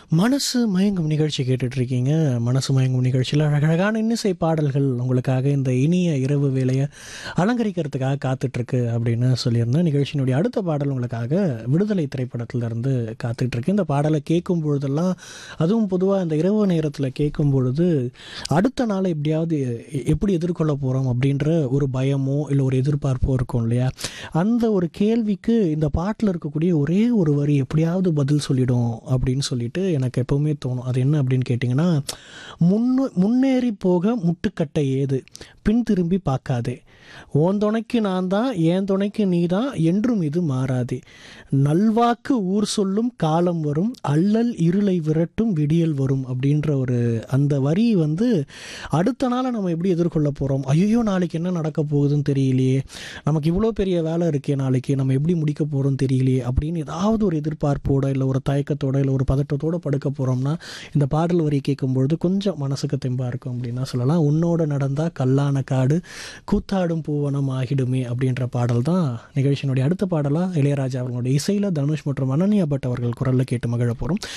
மனசு மயங்கும் நிகழ்ச்சி கேட்டுட்டு இருக்கீங்க மனசு மயங்கும் நிகழ்ச்சியில் அழகழகான இன்னிசை பாடல்கள் உங்களுக்காக இந்த இனிய இரவு வேலையை அலங்கரிக்கிறதுக்காக காத்துட்ருக்கு அப்படின்னு சொல்லியிருந்தேன் நிகழ்ச்சியினுடைய அடுத்த பாடல் உங்களுக்காக விடுதலை திரைப்படத்திலிருந்து காத்துட்ருக்கு இந்த பாடலை கேட்கும் பொழுதெல்லாம் அதுவும் பொதுவாக இந்த இரவு நேரத்தில் கேட்கும் பொழுது அடுத்த நாளை எப்படியாவது எ- எப்படி எதிர்கொள்ள போகிறோம் அப்படின்ற ஒரு பயமோ இல்லை ஒரு எதிர்பார்ப்போ இருக்கும் இல்லையா அந்த ஒரு கேள்விக்கு இந்த பாட்டில் இருக்கக்கூடிய ஒரே ஒரு வரி எப்படியாவது பதில் சொல்லிடும் அப்படின்னு சொல்லிட்டு எனக்கு எப்பவுமே தோணும் அது என்ன அப்படின்னு கேட்டிங்கன்னா முன்னு முன்னேறி போக முட்டுக்கட்டை ஏது பின் திரும்பி பார்க்காதே உன் துணைக்கு நான் தான் என் துணைக்கு நீ தான் என்றும் இது மாறாதே நல்வாக்கு ஊர் சொல்லும் காலம் வரும் அல்லல் இருளை விரட்டும் விடியல் வரும் அப்படின்ற ஒரு அந்த வரி வந்து அடுத்த நாளை நம்ம எப்படி எதிர்கொள்ள போகிறோம் ஐயோ நாளைக்கு என்ன நடக்க போகுதுன்னு தெரியலையே நமக்கு இவ்வளோ பெரிய வேலை இருக்கே நாளைக்கு நம்ம எப்படி முடிக்க போகிறோம் தெரியலையே அப்படின்னு ஏதாவது ஒரு எதிர்பார்ப்போட இல்லை ஒரு தயக்கத்தோட இல்லை ஒரு பதட்டத்தோட படுக்க போகிறோம்னா இந்த பாடல் வரி கேட்கும்பொழுது கொஞ்சம் மனசுக்கு தெம்பாக இருக்கும் அப்படின்னா சொல்லலாம் உன்னோட நடந்தா கல்லான காடு கூத்தாடும் பூவனம் ஆகிடுமே அப்படின்ற பாடல் தான் நிகழ்ச்சியினுடைய அடுத்த பாடலாக இளையராஜா அவர்களுடைய இசையில் தனுஷ் மற்றும் அனன்யா பட் அவர்கள் குரலில் கேட்டு மகிழ போகிறோம்